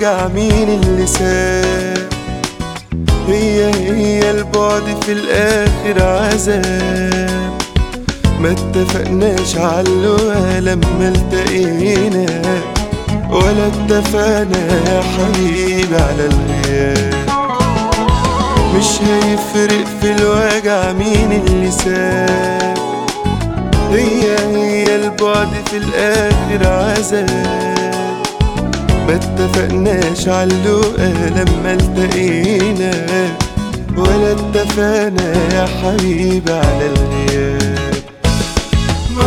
الوجع مين اللي ساب هي هي البعد في الاخر عذاب ما اتفقناش على اللقا لما التقينا ولا اتفقنا يا حبيبي على الغياب مش هيفرق في الوجع مين اللي ساب هي هي البعد في الاخر عذاب ما اتفقناش على اللقا لما التقينا ولا اتفقنا يا حبيبي على الغياب ما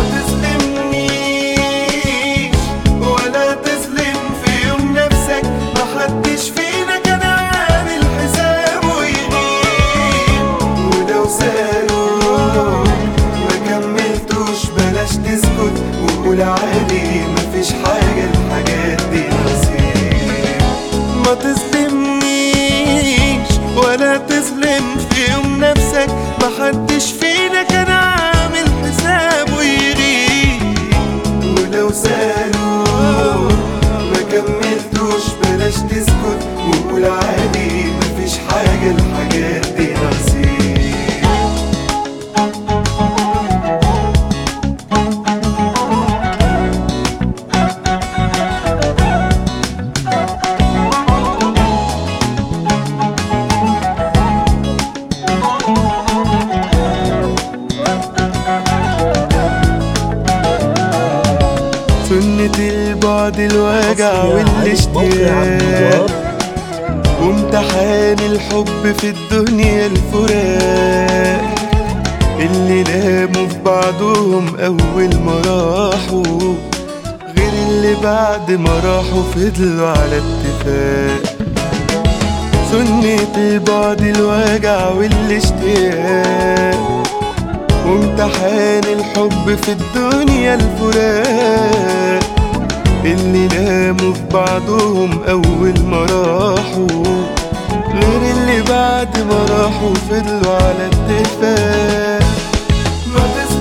تظلمنيش ولا تظلم في يوم نفسك محدش فينا كان عامل حسابه يغيب ولو سألوا ما كملتوش بلاش تسكت وقول عادي مفيش حاجة الحاجات دي نصيب ما تظلمنيش ولا تظلم في يوم نفسك محدش فينا كان عامل حسابه يغيب ولو سألوا ما كملتوش بلاش تسكت وقول عادي مفيش حاجة الحاجات دي نصيب سنة البعد الوجع والاشتياق وامتحان الحب في الدنيا الفراق اللي لاموا في بعضهم أول ما راحوا غير اللي بعد ما راحوا فضلوا على اتفاق سنة البعد الوجع والاشتياق وامتحان الحب في الدنيا الفراق اللي ناموا في بعضهم أول ما راحوا غير اللي بعد ما راحوا فضلوا على اتفاق ما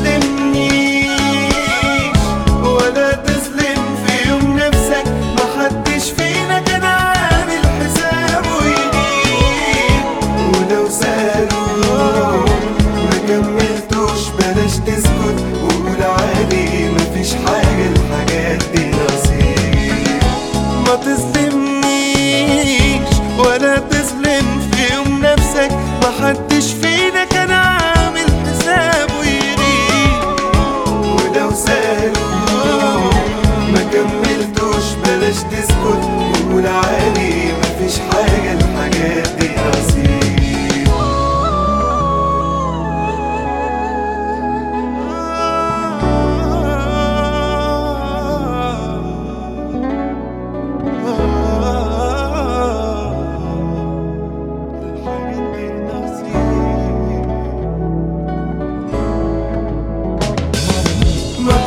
تظلمنيش ولا تظلم في يوم نفسك محدش فينا كان عامل حسابه يغيب ولو سألوا ما كملتوش بلاش تسكت وقول عادي مفيش حاجة الحاجات دي نصيب ما تظلمنيش ولا تظلم في يوم نفسك محدش فينا كان عامل حسابه يغيب ولو سألوا ما كملتوش بلاش تسكت وقول عادي مفيش حاجة الحاجات دي نصيب الحاجات دي نصيب ما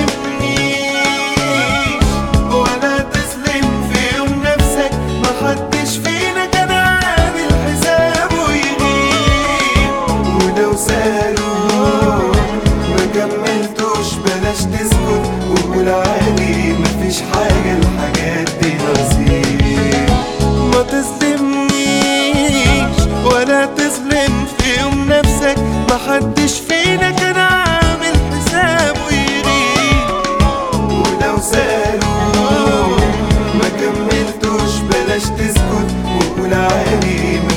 تظلمنيش ولا تظلم في يوم نفسك محدش فينا كان عامل حسابه يغيب ولو سألوا ما كملتوش بلاش تسكت وقول عادي مفيش حاجة الحاجات دي نصيب ما تظلمنيش ولا تظلم في يوم نفسك محدش فينا كان عامل حسابه يغيب ولو سألوا ما كملتوش بلاش تسكت وقول عادي